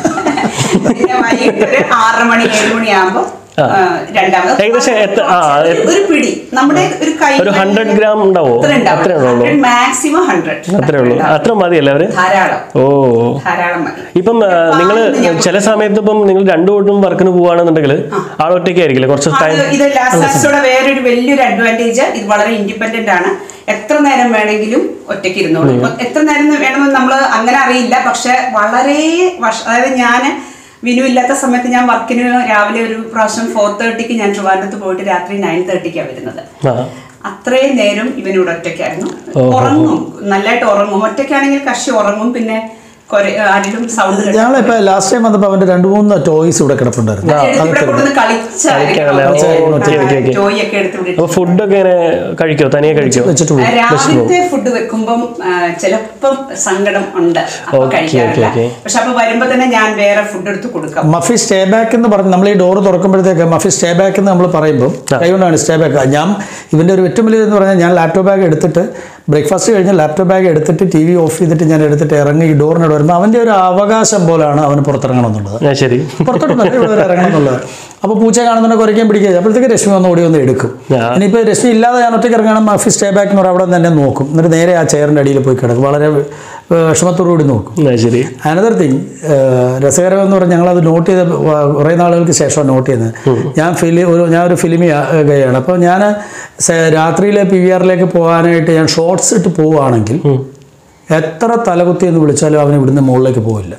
C: പിന്നെ വൈകിട്ട് ഒരു ആറ് മണി ഏഴ് മണി ആകുമ്പോ രണ്ടാമത്
A: ഏകദേശം എത്ര- ആ,
C: ഒരു- ഒരു പിടി നമ്മുടെ ഒരു കൈ
A: ഒരു 100 gram ഉണ്ടാവോ? അത്രേ ഉള്ളൂ.
C: മാക്സിമം ഹൺഡ്രഡ്
A: അത്രേ ഉള്ളൂ അത്ര മതിയല്ലേ അവര്
C: ധാരാളം
A: ഓ
C: ധാരാളം മതി
A: ഇപ്പം നിങ്ങൾ ചില സമയത്ത് ഇപ്പം നിങ്ങൾ രണ്ടു കൂട്ടും വർക്കിന് പോവാണെന്നുണ്ടെങ്കിൽ ആൾ ഒറ്റയ്ക്ക് ആയിരിക്കില്ലേ കുറച്ച് ടൈം
C: അത് ഇത് ലാസാക്സോടെ വേറൊരു വലിയൊരു അഡ്വാൻറ്റേജ് ഇത് വളരെ ഇൻഡിപെൻഡന്റ് ആണ് എത്ര നേരം വേണമെങ്കിലും ഒറ്റയ്ക്ക് ഇരുന്നോളൂ ഇപ്പൊ എത്ര നേരം വേണമെന്ന് നമ്മൾ അങ്ങനെ അറിയില്ല പക്ഷെ വളരെ വർഷ അതായത് ഞാൻ വിനു ഇല്ലാത്ത സമയത്ത് ഞാൻ വർക്കിന് രാവിലെ ഒരു പ്രാവശ്യം ഫോർ തേർട്ടിക്ക് ഞാൻ ട്രിവാൻഡ്രത്ത് പോയിട്ട് രാത്രി നയൻ തേർട്ടിക്കാണ് വരുന്നത്
A: ആ
C: അത്രയും നേരം ഇവനിവിടെ ഒറ്റയ്ക്കായിരുന്നു ഉറങ്ങും നല്ലതായിട്ട് ഉറങ്ങും ഒറ്റയ്ക്കാണെങ്കിൽ കക്ഷി ഉറങ്ങും പിന്നെ കൊര- ആരെങ്കിലും സൗണ്ട്
B: ഞങ്ങളിപ്പോ ലാസ്റ്റ് ടൈം വന്നപ്പോ അവന്റെ രണ്ട് മൂന്ന് ടോയ്സ് ഇവിടെ കിടപ്പുണ്ടായിരുന്നു
C: ഇവിടെ കൊണ്ടുവന്ന്
A: കളിക്കാനല്ലേ? ഓ, ഓക്കേ, ഓക്കേ, ഓക്കേ.
C: ടോയ് ഒക്കെ എടുത്ത് വിട്ടിട്ട്
A: അപ്പൊ ഫുഡൊക്കെ ഇങ്ങനെ കഴിക്കോ തനിയെ കഴിക്കോ
B: വെച്ചിട്ട് പോകും
C: രാവിലത്തെ ഫുഡ് വെക്കുമ്പം ആ, ചിലപ്പം സങ്കടം ഉണ്ട് അപ്പൊ
A: ഓക്കേ,
C: കഴിക്കാറില്ല
A: ഓക്കേ, ഓക്കേ.
C: പക്ഷെ അപ്പൊ വരുമ്പോ തന്നെ ഞാൻ വേറെ ഫുഡ് എടുത്ത് കൊടുക്കാം
B: മഫി സ്റ്റേ ബാക്ക് എന്ന് പറഞ്ഞ് നമ്മൾ ഈ ഡോർ തുറക്കുമ്പോഴത്തേക്ക് മഫി സ്റ്റേ ബാക്ക് എന്ന് നമ്മൾ പറയുമ്പോൾ കൈകൊണ്ടാണ് സ്റ്റേ ബാക്ക് ഞാൻ ഇവൻ്റെ ഒരു ഏറ്റവും വലിയ എന്ന് പറഞ്ഞാൽ ഞാൻ ലാപ്ടോപ്പ് ബാഗ് എടുത്തിട്ട് ബ്രേക്ക്ഫാസ്റ്റ് കഴിഞ്ഞ് ലാപ്ടോപ്പ് ബാഗ് എടുത്തിട്ട് ടി വി ഓഫ് ചെയ്തിട്ട് ഞാൻ എടുത്തിട്ട് ഇറങ്ങി ഈ ഡോറിനോട് വരുമ്പോൾ അവൻ്റെ ഒരു അവകാശം പോലാണ് അവന് പുറത്തിറങ്ങണം എന്നുള്ളത്
A: ആ ശരി
B: പുറത്തോട്ട് നല്ല ഇവിടെ വരെ ഇറങ്ങണം എന്നുള്ളത് അപ്പോൾ പൂച്ച കാണുന്നുണ്ട് കുറയ്ക്കാൻ പിടിക്കുക അപ്പോഴത്തേക്ക് രശ്മി ഒന്ന് ഓടി ഒന്ന് എടുക്കും
A: ആ.
B: ഇനിയിപ്പോൾ രശ്മി ഇല്ലാതെ ഞാൻ ഒറ്റയ്ക്ക് ഇറങ്ങണം മഫി സ്റ്റേ ബാക്ക് എന്ന് പറയുമ്പോൾ അവിടെ നിന്ന് തന്നെ നോക്കും എന്നിട്ട് നേരെ ആ ചെയറിൻ്റെ അടിയിൽ പോയി കിടക്കും വളരെ വിഷമത്തോടു കൂടി നോക്കും
A: ആ ശരി
B: അനദർ തിങ് രസകരം എന്ന് പറഞ്ഞാൽ ഞങ്ങളത് നോട്ട് ചെയ്ത വ- കുറേ നാളുകൾക്ക് ശേഷമാണ് നോട്ട് ചെയ്യുന്നത് ഞാൻ ഫിലി ഒരു ഞാൻ ഒരു ഫിലിമി ഗയാണ് അപ്പോൾ ഞാൻ രാത്രിയിലെ പി വി ആറിലേക്ക് പോകാനായിട്ട് ഞാൻ ഷോർട്സ് ഇട്ട് പോവുകയാണെങ്കിൽ എത്ര തലകുത്തി എന്ന് വിളിച്ചാലും അവൻ ഇവിടുന്ന് മുകളിലേക്ക് പോവില്ല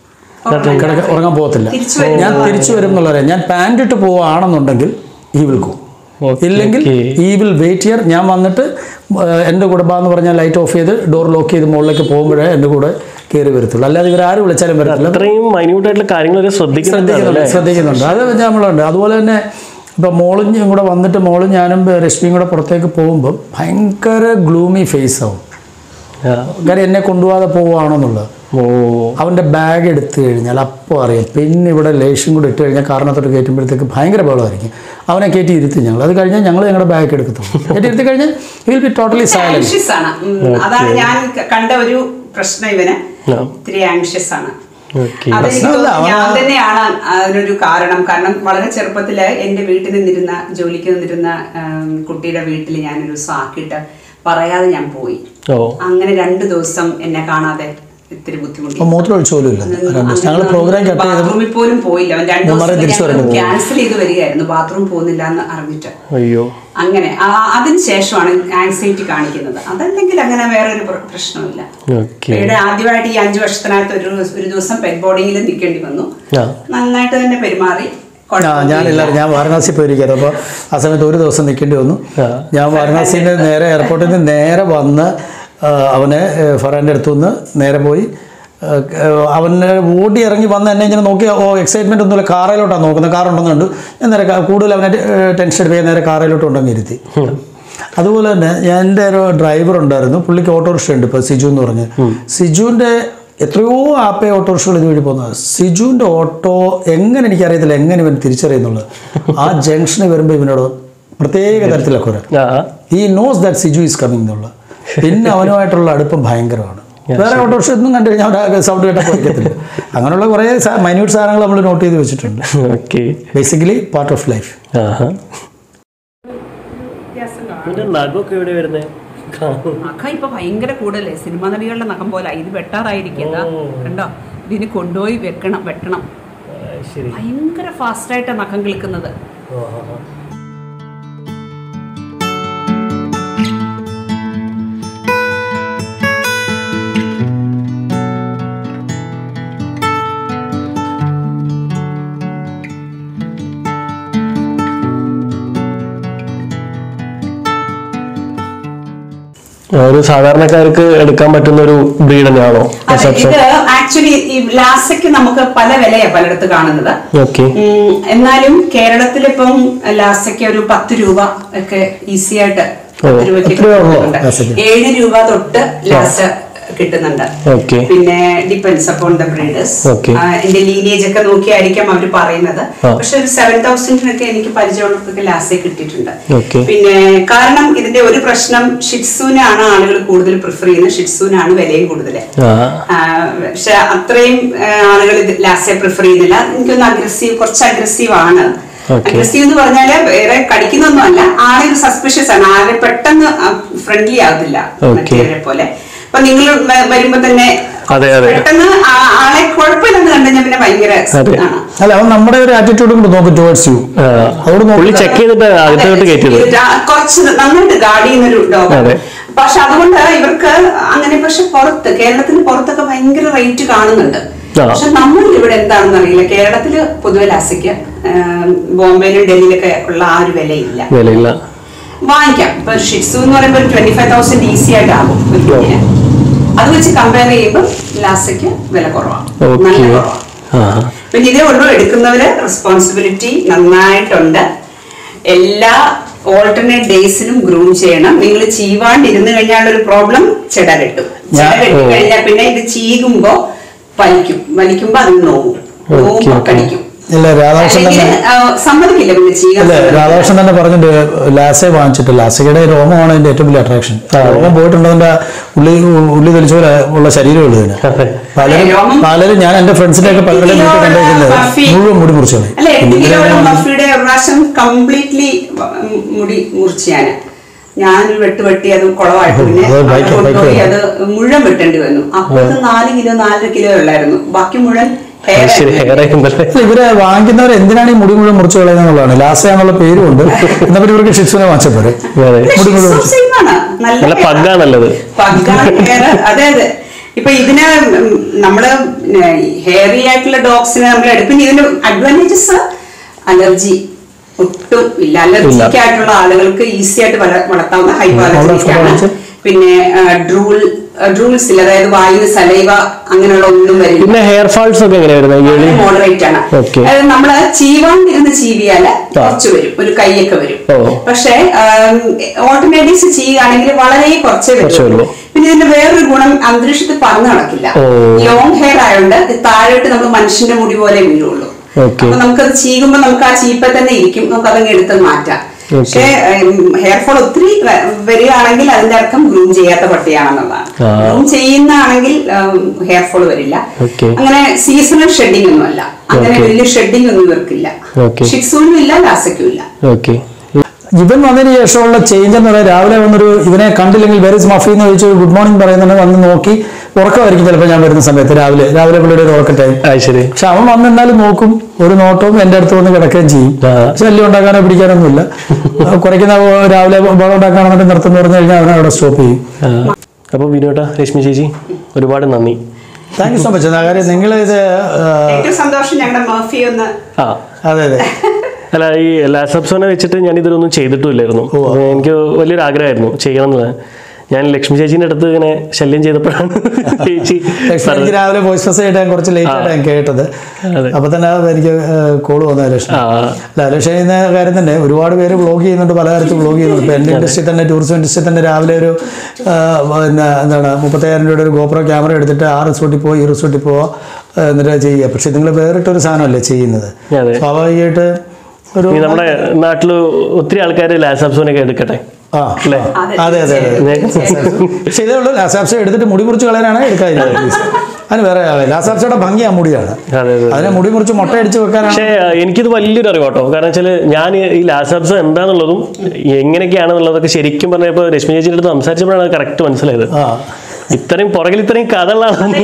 B: കിടക്ക ഉറങ്ങാൻ പോകത്തില്ല
C: തിരിച്ചു വരും.
B: ഞാൻ തിരിച്ചു വരും എന്നുള്ളവരെ ഞാൻ പാൻറ് ഇട്ട് പോവുകയാണെന്നുണ്ടെങ്കിൽ ഈ വിൽ ഗോ
A: Okay,
B: ഇല്ലെങ്കിൽ
A: okay.
B: He will wait here ഞാൻ വന്നിട്ട് ഏഹ്, എൻ്റെ കൂടെ ബാ എന്ന് പറഞ്ഞാൽ ലൈറ്റ് ഓഫ് ചെയ്ത് ഡോർ ലോക്ക് ചെയ്ത് മുകളിലേക്ക് പോകുമ്പോഴേ എൻ്റെ കൂടെ കയറി വരത്തുള്ളൂ അല്ലാതെ ഇവർ ആര് വിളിച്ചാലും വരത്തില്ല
A: അത്രയും മൈന്യൂട്ട് ആയിട്ടുള്ള കാര്യങ്ങൾ ശ്രദ്ധിക്കുന്നുണ്ട്
B: ശ്രദ്ധിക്കുന്നുണ്ട് ശ്രദ്ധിക്കുന്നുണ്ട് അത് നമ്മളുണ്ട് അതുപോലെ തന്നെ ഇപ്പോൾ മോളും ഞാൻ കൂടെ വന്നിട്ട് മോളും ഞാനും രശ്മിയും കൂടെ പുറത്തേക്ക് പോകുമ്പം ഭയങ്കര ഗ്ലൂമി ഫേസ് ആവും
A: ആ.
B: കാര്യം എന്നെ കൊണ്ടുപോകാതെ പോവുകയാണെന്നുള്ളത്
A: ഓ
B: അവൻ്റെ ബാഗ് എടുത്തു കഴിഞ്ഞാൽ അപ്പോൾ അറിയാം പിന്നെ ഇവിടെ ലേശം കൂടെ ഇട്ട് കഴിഞ്ഞാൽ കാരണത്തോട്ട് കയറ്റുമ്പോഴത്തേക്ക് ഭയങ്കര ബഹളമായിരിക്കും അവനെ കയറ്റി ഇരുത്തി ഞങ്ങൾ അത് കഴിഞ്ഞാൽ ഞങ്ങൾ ഞങ്ങളുടെ ബാഗ് എടുക്കത്തുള്ളൂ കയറ്റി ഇരുത്തി കഴിഞ്ഞാൽ will be totally silent
C: anxious ആണ് ഉം, അതാണ് ഞാൻ ക- കണ്ട ഒരു പ്രശ്നം ഇവന്
A: ആ.
C: ഇത്തിരി ആങ്ഷ്യസ് ആണ്
A: ഓക്കെ
C: അത് എനിക്ക്
B: പ്രശ്നമല്ല,
C: തോന്നുന്നു ഞാൻ
B: അവന്
C: തന്നെയാണ് അതിനൊരു കാരണം കാരണം വളരെ ചെറുപ്പത്തില് എന്റെ വീട്ടിൽ നിന്നിരുന്ന ജോലിക്ക് നിന്നിരുന്ന ഉം, കുട്ടിയുടെ വീട്ടിൽ ഞാനൊരു ദിവസം ആക്കിയിട്ട് പറയാതെ ഞാൻ പോയി
A: ഓ
C: അങ്ങനെ രണ്ടു ദിവസം എന്നെ കാണാതെ ഇത്തിരി ബുദ്ധിമുട്ടി
B: അപ്പോൾ മൂത്രം ഒഴിച്ച പോലും ഇല്ല രണ്ട് ദിവസം ഞങ്ങൾ പ്രോഗ്രാം കട്ട് ചെയ്ത്
C: ബാത്റൂമിൽ പോലും പോയില്ല അവൻ രണ്ടു
B: മൂന്നാറ് തിരിച്ചു
C: ദിവസം
B: വരേണ്ടി
C: ക്യാൻസൽ ചെയ്ത് വരികയായിരുന്നു ബാത്റൂം പോകുന്നില്ല എന്ന് അറിഞ്ഞിട്ട്
A: അയ്യോ
C: അങ്ങനെ ആ- അതിനുശേഷമാണ് ആങ്സൈറ്റി കാണിക്കുന്നത് അതല്ലെങ്കിൽ അങ്ങനെ വേറെ ഒരു പ്ര- പ്രശ്നമില്ല
A: ഓക്കെ
C: ഇവിടെ ആദ്യമായിട്ട് ഈ അഞ്ചു വർഷത്തിനകത്ത് ഒരു ഒരു ദിവസം പെറ്റ് ബോർഡിങ്ങിൽ നിൽക്കേണ്ടി വന്നു
A: ആ
C: നന്നായിട്ട് തന്നെ പെരുമാറി
B: ആ ഞാനില്ലായിരുന്നു ഞാൻ വാരണാസി പോയിരിക്കുന്നത് അപ്പോൾ ആ സമയത്ത് ഒരു ദിവസം നിൽക്കേണ്ടി വന്നു
A: ആ.
B: ഞാൻ വാരണാസിയിൽ നിന്ന് നേരെ എയർപോർട്ടിൽ നിന്ന് നേരെ വന്ന് ആ, അവനെ ഫറാൻ്റെ അടുത്തു നിന്ന് നേരെ പോയി ആ, അവനെ ഓടി ഇറങ്ങി വന്ന് എന്നെ ഇങ്ങനെ നോക്കി ഓ എക്സൈറ്റ്മെൻ്റ് ഒന്നുമില്ല കാറിലോട്ടാണ് നോക്കുന്നത് കാറുണ്ടെന്ന് കണ്ടു ഞാൻ നേരെ കാ- കൂടുതൽ അവനെ ടെൻഷൻ എടുപ്പിക്കാൻ നേരെ കാറിലോട്ട് കൊണ്ടങ്ങ് ഇരുത്തി അതുപോലെ തന്നെ ഞാൻ എൻ്റെ ഒരു ഡ്രൈവർ ഉണ്ടായിരുന്നു പുള്ളിക്ക് ഓട്ടോറിക്ഷ ഉണ്ട് ഇപ്പോൾ സിജു എന്ന് പറഞ്ഞ് സിജുവിൻ്റെ എത്രയോ ആപ്പേ ഓട്ടോറിക്ഷകൾ ഇതുവഴി പോകുന്നത് സിജുവിൻ്റെ ഓട്ടോ എങ്ങനെ എനിക്കറിയത്തില്ല എങ്ങനെ ഇവൻ തിരിച്ചറിയുന്നുള്ളത് ആ ജംഗ്ഷനിൽ വരുമ്പോൾ ഇവനോട് പ്രത്യേക തരത്തിലൊക്കെ ഒരു
A: ആ
B: he knows that Siju is coming എന്നുള്ള പിന്നെ അവനുമായിട്ടുള്ള അടുപ്പം ഭയങ്കരമാണ് വേറെ ഓട്ടോറിക്ഷ ഒന്നും കണ്ടു കഴിഞ്ഞാൽ അവിടെ സൗണ്ട് കേട്ടപ്പോൾ ഇരിക്കത്തില്ല അങ്ങനെയുള്ള കുറേ മൈന്യൂട്ട് സാധനങ്ങൾ നമ്മൾ നോട്ട് ചെയ്ത് വെച്ചിട്ടുണ്ട്
A: okay
B: basically part of life
A: ആഹാ ഇതിന്റെ നഖമൊക്കെ എവിടെ വരുന്നത്
C: നഖം ഇപ്പൊ ഭയങ്കര കൂടുതലേ സിനിമാ നടികളുടെ നഖം പോലെ ഇത് വെട്ടാറായിരിക്കുക
A: ഓ.
C: കണ്ടോ ഇതിന് കൊണ്ടുപോയി വെക്കണം വെട്ടണം
A: ശരി
C: ഭയങ്കര ഫാസ്റ്റായിട്ട് നഖം കിളിക്കുന്നത്
A: ആഹാ. ഒരു സാധാരണക്കാർക്ക് എടുക്കാൻ പറ്റുന്ന ഒരു ബ്രീഡ് തന്നെയാണോ
C: അതെ ഇത് ആക്ച്വലി ഈ ലാസയ്ക്ക് നമുക്ക് പല വിലയാ പലയിടത്ത് കാണുന്നത്
A: ഓക്കെ
C: ഉം, എന്നാലും കേരളത്തിൽ ഇപ്പം ലാസയ്ക്ക് ഒരു പത്ത് രൂപ ഒക്കെ ഈസി ആയിട്ട്
A: ഓ,
C: പത്ത് രൂപയ്ക്ക്
B: അത്രയേ ഉള്ളോ
C: കിട്ടുന്നുണ്ട്.
B: ലാസയ്ക്ക്?
C: ഏഴ് രൂപ തൊട്ട് ലാസ കിട്ടുന്നുണ്ട്
A: ഓക്കെ
C: പിന്നെ depends upon the breeders
A: Okay.
C: എന്റെ ലീനേജ് ഒക്കെ നോക്കിയായിരിക്കാം അവർ പറയുന്നത്
A: ആ.
C: പക്ഷെ ഒരു സെവൻ തൗസൻഡിനൊക്കെ എനിക്ക് പരിചയമുള്ളവർക്ക് ലാസേ കിട്ടിയിട്ടുണ്ട്
A: Okay.
C: പിന്നെ കാരണം ഇതിന്റെ ഒരു പ്രശ്നം ഷിറ്റ്സൂനാണ് ആളുകൾ കൂടുതൽ പ്രിഫർ ചെയ്യുന്നത് ഷിറ്റ്സൂനാണ് വിലയും കൂടുതൽ
A: ആ
C: പക്ഷെ അത്രയും ആളുകൾ ഇത് ലാസെ പ്രിഫർ ചെയ്യുന്നില്ല എനിക്കൊന്ന് അഗ്രസീവ് കുറച്ച് അഗ്രസീവ് ആണ്
A: Okay.
C: അഗ്രസീവ് എന്ന് പറഞ്ഞാല് വേറെ കടിക്കുന്നൊന്നും അല്ല ആളെ ഒരു സസ്പിഷ്യസ് ആണ് ആളെ പെട്ടെന്ന് ഫ്രണ്ട്ലി ആകത്തില്ല
A: Okay.
C: മറ്റേവരെ പോലെ അപ്പൊ നിങ്ങൾ വ- വരുമ്പോ തന്നെ
A: അതെ, അതെ.
C: പെട്ടെന്ന് ആ- ആളെ കുഴപ്പമില്ലെന്ന് കണ്ടു കഴിഞ്ഞാൽ പിന്നെ ഭയങ്കര
A: അതെ.
C: ആണ്
B: അല്ല അവൻ നമ്മുടെ ഒരു ആറ്റിറ്റ്യൂഡും കൂടെ നോക്കും ടുവേർഡ്സ് യു
A: ആ.
B: അതോട്
A: പുള്ളി ചെക്ക് ചെയ്തിട്ട് അകത്തോട്ട് കയറ്റിയത്
C: ഇത് രാ- കുറച്ച് നന്നായിട്ട് ഗാർഡ് ചെയ്യുന്നൊരു ഡോഗ്
A: അതെ.
C: പക്ഷെ അതുകൊണ്ട് ഇവർക്ക് അങ്ങനെ പക്ഷെ പുറത്ത് കേരളത്തിന് പുറത്തൊക്കെ ഭയങ്കര റേറ്റ് കാണുന്നുണ്ട്
A: ആ.
C: പക്ഷെ നമ്മൾ ഇവിടെ എന്താണെന്ന് അറിയില്ല കേരളത്തില് പൊതുവെ ലാസിക്ക് ബോംബെയിലും ഡൽഹിയിലൊക്കെ ഉള്ള ആ ഒരു വിലയില്ല
A: വിലയില്ല
C: വാങ്ങിക്കാം ഇപ്പൊ ഷിറ്റ്സു എന്ന് പറയുമ്പോൾ ട്വന്റി ഫൈവ് തൗസൻഡ് ഈസി ആയിട്ട് ആകും ഒരു കുഞ്ഞിന് അത് വെച്ച് കമ്പയർ ചെയ്യുമ്പോൾ ലാസയ്ക്ക് വില കുറവാണ് നല്ല
A: ഓക്കെ
C: കുറവാണ്
A: ആ
C: പിന്നെ ഇതേ ഉള്ളൂ എടുക്കുന്നവര് റെസ്പോൺസിബിലിറ്റി നന്നായിട്ടുണ്ട് എല്ലാ ഓൾട്ടർനേറ്റ് ഡേയ്സിലും ഗ്രൂം ചെയ്യണം നിങ്ങൾ ചീവാണ്ടിരുന്ന് കഴിഞ്ഞാൽ ഒരു പ്രോബ്ലം ചെട കെട്ടും ചെട
B: ഞാൻ-
C: കെട്ടി
A: ഓ.
C: കഴിഞ്ഞാൽ പിന്നെ ഇത് ചീകുമ്പോ വലിക്കും വലിക്കുമ്പോ അതിന് നോവും
A: ഓക്കെ,
C: നോവുമ്പോ
A: ഓക്കെ.
C: കടിക്കും
B: ഇല്ല രാധാകൃഷ്ണൻ
C: അല്ലെങ്കിൽ
B: തന്നെ
C: ആ, സമ്മതിക്കില്ല പിന്നെ ചീകാൻ
B: അല്ലേ
C: സമ്മതിക്കില്ല.
B: രാധാകൃഷ്ണൻ തന്നെ പറഞ്ഞിട്ട് ലാസെ വാങ്ങിച്ചിട്ട് ലാസയുടെ രോമമാണ് അതിന്റെ ഏറ്റവും വലിയ അട്രാക്ഷൻ രോമം പോയിട്ടുണ്ടതിന്റെ ഉള്ളി ഉള്ളി തെളിച്ച പോലെ ഉള്ള ശരീരമുള്ളൂ ഇതിന്
A: അതെ.
B: പലരും
C: രോമം-
B: പലരും ഞാൻ എന്റെ ഫ്രണ്ട്സിന്റെ ഒക്കെ പലരും വീട്ടിൽ കണ്ടിരിക്കുന്നത്
C: മഫി.
B: മുഴുവൻ മുടി മുറിച്ചോളെ
C: അല്ല എട്ട് കിലോയുടെ മഫിയുടെ ഒരു പ്രാവശ്യം കംപ്ലീറ്റ്ലി മുടി മുറിച്ച് ഞാന് ഞാനൊരു വെട്ട് വെട്ടി അത് കുളമായിട്ട് പിന്നെ
B: അത്
C: അവിടെ
B: ബൈക്ക്
C: കൊണ്ടുപോയി
B: ബൈക്ക്
C: അത് മുഴുവൻ വെട്ടേണ്ടി വന്നു അപ്പോഴത്തെ നാല് കിലോ നാലര കിലോ ഉള്ളായിരുന്നു ബാക്കി മുഴുവൻ hair
A: ശരി
C: ആയിരുന്നു.
A: ഹെയർ ആയിരുന്നല്ലേ
B: ഇവരെ വാങ്ങിക്കുന്നവർ എന്തിനാണ് ഈ മുടി മുഴുവൻ മുറിച്ചു കളയുന്നുള്ളതാണ് ലാസ എന്നുള്ള പേരും ഉണ്ട് എന്നാ പിന്നെ ഇവർക്ക് ഷിറ്റ്സിനെ വാങ്ങിച്ചാൽ പോരെ
A: അതെ
C: പിന്നെ
B: മുടി മുഴുവൻ
C: shih tzu same ആണ്. നല്ല
A: നല്ല
C: hair ആണ്.
A: പഗ്ഗാണല്ലത്
C: പഗ്ഗാണ് hair. അതെ അതെ ഇപ്പൊ ഇതിന് ഉം നമ്മള് ഹെയറി ആയിട്ടുള്ള ഡോഗ്സിന് നമ്മൾ എടുക്കും പിന്നെ ഇതിന്റെ അഡ്വാൻറ്റേജസ് അലർജി ഒട്ടും ഇല്ല അലർജിക്ക് ആയിട്ടുള്ള ആളുകൾക്ക് ഈസി ആയിട്ട് വള- വളർത്താവുന്ന
B: അവിടെ
C: ഹൈപ്പോലർജിക് ആണ്
B: കാണിച്ച്.
C: പിന്നെ ഡ്രൂൾ ഡ്രൂൾസ് ഇല്ല അതായത് വായുവിന് സലൈവ അങ്ങനെയുള്ള ഒന്നും വരില്ല
A: പിന്നെ ഹെയർ ഫാൾസ് ഒക്കെ എങ്ങനെയാ വരുന്നത് ഇയർലി
C: മോഡറേറ്റ് ആണ്
A: Okay.
C: അതായത് നമ്മള് ചീവാണ്ടിരുന്ന് ചീവിയാല് കുറച്ച് വരും ഒരു കൈയൊക്കെ വരും
A: ഓ.
C: പക്ഷേ ഓൾട്ടർനേറ്റീവ്സ് ചെയ്യുകയാണെങ്കിൽ വളരെ കുറച്ചേ
A: കുറച്ചേ
C: വരുള്ളൂ
A: ഉള്ളൂ.
C: പിന്നെ ഇതിന്റെ വേറൊരു ഗുണം അന്തരീക്ഷത്തിൽ പറന്നു നടക്കില്ല
A: ഓ.
C: ലോങ് ഹെയർ ആയതുകൊണ്ട് ഇത് താഴോട്ട് നമ്മൾ മനുഷ്യന്റെ മുടി പോലെ വീഴുള്ളൂ
A: Okay.
C: അപ്പൊ നമുക്കത് ചീകുമ്പോ നമുക്ക് ആ ചീപ്പ തന്നെ ഇരിക്കും നമുക്ക് അതങ്ങ് എടുത്ത് മാറ്റാം പക്ഷേ ഹെയർ ഫോൾ ഒത്തിരി വ- വരികയാണെങ്കിൽ അതിന്റെ അർത്ഥം ഗ്രൂം ചെയ്യാത്ത പട്ടിയാണെന്നുള്ളതാണ്
A: ആ.
C: ഗ്രൂം ചെയ്യുന്നതാണെങ്കിൽ ഹെയർ ഫോൾ വരില്ല
A: Okay.
C: അങ്ങനെ സീസണൽ ഷെഡിംഗ് ഒന്നും അല്ല അങ്ങനെ
A: Okay.
C: വലിയ ഷെഡിംഗ് ഒന്നും ഇവർക്കില്ല
A: Okay.
C: ഷിക്സൂനും ഇല്ല ലാസയ്ക്കും ഇല്ല
A: ഓക്കെ
B: ഇവൻ വന്നതിന് ശേഷമുള്ള ചേഞ്ച് എന്ന് പറയുന്നത് രാവിലെ വന്നൊരു ഇവനെ കണ്ടില്ലെങ്കിൽ വെരി മഫി എന്ന് ചോദിച്ചു ഗുഡ് മോർണിംഗ് പറയുന്നുണ്ട് വന്ന് നോക്കി ഉറക്കമായിരിക്കും ചിലപ്പോൾ ഞാൻ വരുന്ന സമയത്ത് രാവിലെ രാവിലെ പുള്ളിയുടെ ഒരു ഉറക്ക ടൈം
A: ആ ശരി
B: പക്ഷെ അവൻ വന്നെന്നാലും നോക്കും ഒരു നോട്ടവും എൻ്റെ അടുത്ത് വന്ന് കിടക്കുകയും ചെയ്യും
A: ആ.
B: ശല്യം ഉണ്ടാക്കാനോ പിടിക്കാനൊന്നുമില്ല കുറയ്ക്കുന്ന രാവിലെ ബഹളം ഉണ്ടാക്കാണെന്നുണ്ടെങ്കിൽ നിർത്തുന്ന പറഞ്ഞു കഴിഞ്ഞാൽ അവനെ അവിടെ സ്റ്റോപ്പ് ചെയ്യും
A: അപ്പോൾ വിനോട്ട രശ്മി ചേച്ചി ഒരുപാട് നന്ദി
B: താങ്ക് യു സോ മച്ച് കാര്യം നിങ്ങൾ ഇത്
C: ഏറ്റവും സന്തോഷം ഞങ്ങളുടെ മർഫി ഒന്ന്
A: ആ
B: അതെ അതെ
A: അല്ല ഈ ലാസപ്സോനെ വെച്ചിട്ട് ഞാൻ ഇതിലൊന്നും ചെയ്തിട്ടുമില്ലായിരുന്നു അപ്പൊ എനിക്ക് വലിയൊരു ആഗ്രഹമായിരുന്നു ചെയ്യണം എന്നുള്ളത് ഞാൻ ലക്ഷ്മി ചേച്ചീൻ്റെ അടുത്ത് ഇങ്ങനെ ശല്യം ചെയ്തപ്പോഴാണ് ചേച്ചി
B: ലക്ഷ്മി എനിക്ക് രാവിലെ വോയിസ് മെസ്സേജ് ആയിട്ട് ഞാൻ കുറച്ച് ലേറ്റ് ആയിട്ട് ഞാൻ കേട്ടത്
A: അതെ.
B: അപ്പൊ തന്നെ എനിക്ക് കോള് വന്ന ലക്ഷ്മി
A: ആ
B: അല്ല ലക്ഷ്മി ചെയ്യുന്ന കാര്യം തന്നെ ഒരുപാട് പേര് വ്ളോഗ് ചെയ്യുന്നുണ്ട് പല കാര്യത്തിൽ വ്ളോഗ് ചെയ്യുന്നുണ്ട് ഇപ്പൊ എൻ്റെ ഇൻഡസ്ട്രി തന്നെ ടൂറിസം ഇൻഡസ്ട്രി തന്നെ രാവിലെ ഒരു ആ, പിന്നെ എന്താണ് മുപ്പത്തയ്യായിരം രൂപയുടെ ഒരു ഗോപ്രോ ക്യാമറ എടുത്തിട്ട് ആ റിസോർട്ടിൽ പോയി ഈ റിസോർട്ടിൽ പോവാ ആ, എന്നിട്ട് ചെയ്യുക പക്ഷെ നിങ്ങൾ വേറിട്ടൊരു സാധനമല്ലേ ചെയ്യുന്നത്
A: അതെ.
B: സ്വാഭാവികമായിട്ട് ഒരു
A: ഇനി നമ്മുടെ നാട്ടിൽ ഒത്തിരി ആൾക്കാർ ലാസപ്സോനൊക്കെ എടുക്കട്ടെ
B: ആ
A: അല്ലേ
C: അതെ,
B: അതെ അതെ അതെ പക്ഷെ ഇതേ ഉള്ളൂ ലാസാപ്സ് എടുത്തിട്ട് മുടി മുറിച്ച് കളയാനാണ് എടുക്കാതിരുന്നത് അതിന് വേറെ ആളെ ലാസാപ്സയുടെ ഭംഗി ആ മുടിയാണ്
A: അതെ അതെ
B: അതിനെ മുടി മുറിച്ച് മുട്ട അടിച്ച് വെക്കാനാണ്
A: പക്ഷേ ആ, എനിക്കിത് വലിയൊരു അറിവാട്ടോ കാരണം വെച്ചാൽ ഞാൻ ഈ ലാസബ്സ് എന്താന്നുള്ളതും എങ്ങനെയൊക്കെയാണെന്നുള്ളതൊക്കെ ശരിക്കും പറഞ്ഞപ്പോൾ രശ്മി ചേച്ചിയുടെ അടുത്ത് സംസാരിച്ചപ്പോഴാണ് കറക്റ്റ് മനസ്സിലായത്
B: ആ
A: ഇത്രയും പുറകിൽ ഇത്രയും കഥകളാണ്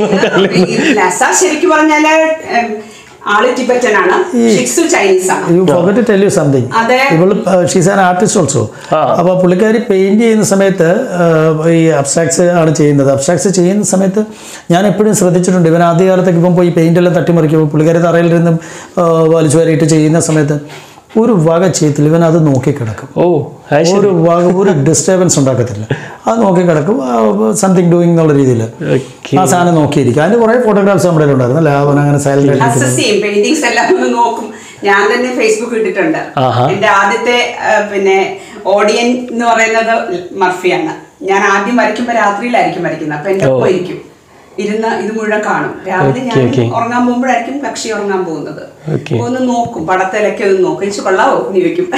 C: ലസ ശരിക്കും പറഞ്ഞാല് ഉം, ആള് ടിബറ്റൻ ആണ് ഷിക്സു ചൈനീസ് ആണ്
B: you forget to tell you something
C: അതെ
B: ഇവൾ ഷീസ് ആൻ ആർട്ടിസ്റ്റ് ഓൾസോ
A: ആ.
B: അപ്പോൾ പുള്ളിക്കാരി പെയിന്റ് ചെയ്യുന്ന സമയത്ത് ആ, ഈ അബ്സ്ട്രാക്ട്സ് ആണ് ചെയ്യുന്നത് അബ്സ്ട്രാക്ട്സ് ചെയ്യുന്ന സമയത്ത് ഞാൻ എപ്പോഴും ശ്രദ്ധിച്ചിട്ടുണ്ട് ഇവൻ ആദ്യകാലത്തൊക്കെ ഇപ്പം പോയി പെയിന്റ് എല്ലാം തട്ടിമറിക്കുമ്പോൾ പുള്ളിക്കാരി തറയിലിരുന്ന് ആ, വലിച്ചു വാരിയിട്ട് ചെയ്യുന്ന സമയത്ത് ഒരു വക ചെയ്യത്തില്ല ഇവൻ അത് നോക്കി കിടക്കും
A: ഓ അത് ശരി
B: ഒരു വക ഒരു ഡിസ്റ്റർബൻസ് ഉണ്ടാക്കത്തില്ല അത് നോക്കി കിടക്കും സംതിങ് ഡൂയിങ് എന്നുള്ള രീതിയിൽ
A: ഓക്കെ
B: ആ സാധനം നോക്കിയിരിക്കും അതിന് കുറേ ഫോട്ടോഗ്രാഫ്സ് നമ്മുടെ ഉണ്ടായിരുന്നു അല്ല അവൻ അങ്ങനെ സൈലന്റ് ആയിട്ട്
C: അസസ് ചെയ്യും പെയിന്റിങ്സ് എല്ലാം ഒന്ന് നോക്കും ഞാൻ തന്നെ ഫേസ്ബുക്ക് ഇട്ടിട്ടുണ്ട്
A: ആഹാ.
C: എന്റെ ആദ്യത്തെ ആ, പിന്നെ ഓഡിയൻ എന്ന് പറയുന്നത് മർഫിയാണ് ഞാൻ ആദ്യം വരയ്ക്കുമ്പോ രാത്രിയിലായിരിക്കും വരയ്ക്കുന്നത് അപ്പൊ എന്റെ ഒപ്പം ഇരിക്കും ഇരുന്ന് ഇത് മുഴുവൻ കാണും രാവിലെ ഞാൻ
A: ഓക്കേ, ഓക്കേ.
C: ഉറങ്ങാൻ പോകുമ്പോഴായിരിക്കും കക്ഷി ഉറങ്ങാൻ പോകുന്നത്
A: ഓക്കേ.
C: അപ്പൊ ഒന്ന് നോക്കും പടത്തിലൊക്കെ ഒന്ന് നോക്കും ഇച്ചു കൊള്ളാവോ എന്ന് ചോദിക്കും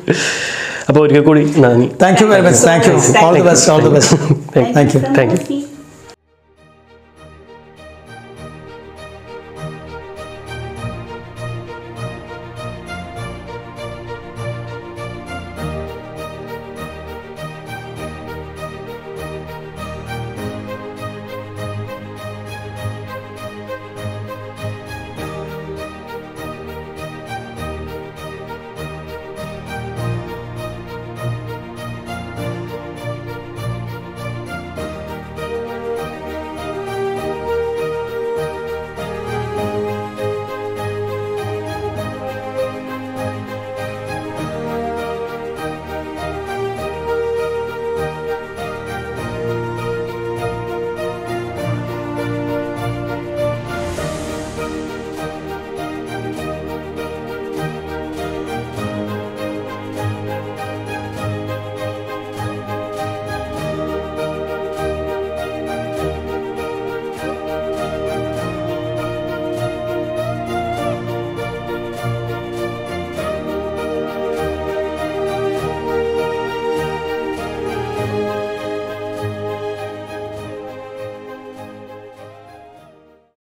A: അപ്പോൾ ഒരിക്കൽ കൂടി നന്ദി
B: thank you very much thank you all the best all the best thank you
A: thank you
C: Murphy.